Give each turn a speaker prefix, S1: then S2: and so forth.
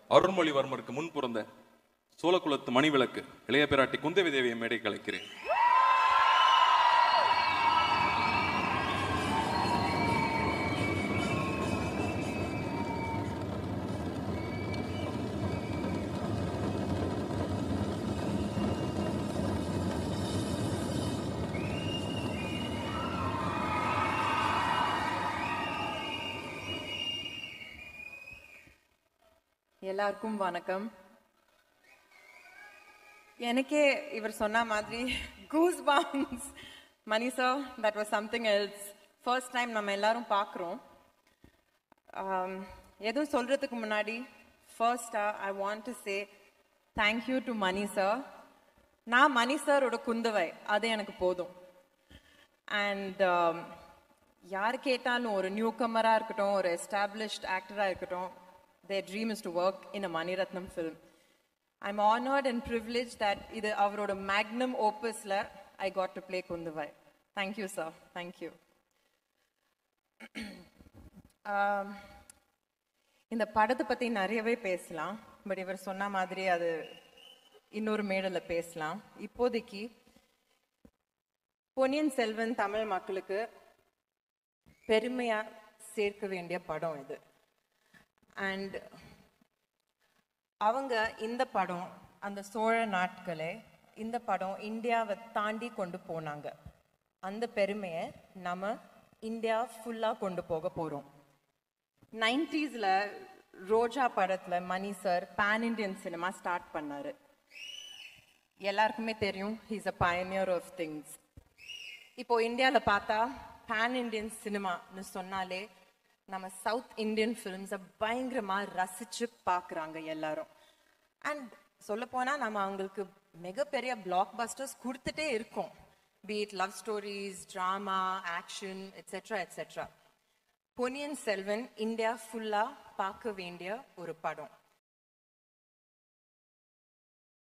S1: அருண்மொழிவர்மருக்கு முன் பிறந்த சோழகுலத்து மணிவிளக்கு இளைய பிராட்டி குந்தவி தேவியை மேடை கலைக்கிறேன்
S2: எல்லாருக்கும் வணக்கம் எனக்கே இவர் சொன்ன மாதிரி goose bumps Mani sir that was something else first time நம்ம எல்லாரும் பார்க்குறோம் எதுவும் சொல்கிறதுக்கு முன்னாடி ஃபர்ஸ்டாக I want to say thank you to Mani sir நான் மணி சாரோட குந்தவை அது எனக்கு போதும் அண்ட் யார் கேட்டாலும் ஒரு நியூ கம்மராக இருக்கட்டும் ஒரு எஸ்டாப்ளிஷ்ட் ஆக்டராக இருக்கட்டும் their dream is to work in a Mani Ratnam film i'm honored and privileged that இது அவரோட மேக்னம் ஓப்பஸில் ஐ got to play குந்துவாய் thank you sir thank you Um, இந்த படத்தை பற்றி நிறையவே பேசலாம் பட் இவர் சொன்ன மாதிரி அது இன்னொரு மேடையில் பேசலாம் இப்போதைக்கு பொன்னியின் செல்வன் தமிழ் மக்களுக்கு பெருமையா சேர்க்க வேண்டிய படம் இது அண்ட் அவங்க இந்த படம் அந்த சோழ நாட்களே இந்த படம் இந்தியாவை தாண்டி கொண்டு போனாங்க அந்த பெருமையை நம்ம இந்தியா ஃபுல்லாக கொண்டு போக போகிறோம் நைன்டிஸில் ரோஜா படத்தில் Mani sir pan Indian cinema start பண்ணாரு எல்லாருக்குமே தெரியும் he's a pioneer of things இப்போ இந்தியாவில் பார்த்தா பேன் இண்டியன் சினிமான்னு சொன்னாலே நம்ம சவுத் இந்தியன் ஃபிலிம்ஸை பயங்கரமாக ரசிச்சு பார்க்குறாங்க எல்லாரும் அண்ட் சொல்லப்போனால் நம்ம அவங்களுக்கு மிகப்பெரிய பிளாக் பஸ்டர்ஸ் கொடுத்துட்டே இருக்கோம் beat love stories drama action etcetera etcetera Ponniyin Selvan India ஃபுல்லாக பார்க்க வேண்டிய ஒரு படம்